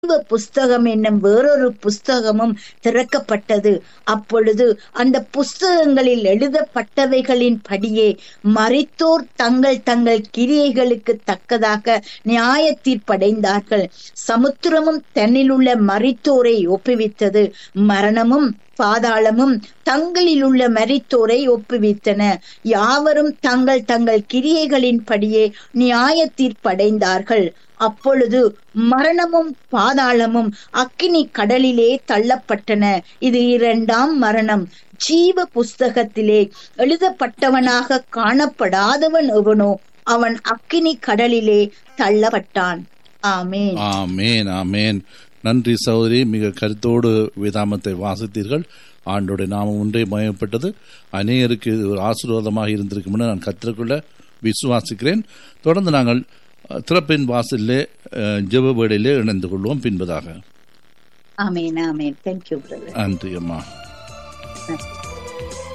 ஜீவ புஸ்தகம் என்னும் வேறொரு புஸ்தகமும் திறக்கப்பட்டது அப்பொழுது அந்த புஸ்தகங்களில் எழுதப்பட்டவைகளின் படியே மரித்தோர் தங்கள் தங்கள் கிரியைகளுக்கு தக்கதாக நியாய தீர்ப்படைந்தார்கள் சமுத்திரமும் தன்னிலுள்ள மரித்தோரை ஒப்புவித்தது மரணமும் பாதாளமும் தங்களில் உள்ள மரித்தோரை ஒப்புவித்தன யாவரும் தங்கள் தங்கள் கிரியைகளின் படியே நியாய தீர்ப்படைந்தார்கள் அப்பொழுது மரணமும் பாதாளமும் அக்கினி கடலிலே தள்ளப்பட்டன இது இரண்டாம் மரணம் ஜீவ புஸ்தகத்திலே எழுதப்பட்டவனாக காணப்படாதவன் எவனோ அவன் அக்கினி கடலிலே தள்ளப்பட்டான் ஆமேன் ஆமேன் ஆமேன் நன்றி சகோதரி மிக கருத்தோடு வேதாமத்தை வாசித்தீர்கள் ஆண்டோட நாமம் ஒன்றே மயப்பட்டது அநேகருக்கு இது ஒரு ஆசீர்வாதமாக இருந்திருக்கும் நான் கற்றுக்கொள்ள விசுவாசிக்கிறேன் தொடர்ந்து நாங்கள் அஹ், திறப்பின் வாசலிலே அஹ், ஜெப வேளையிலே இணைந்து கொள்வோம் பின்பதாக ஆமேன் ஆமேன் தேங்க்யூ பிரதர் நன்றி அம்மா நன்றி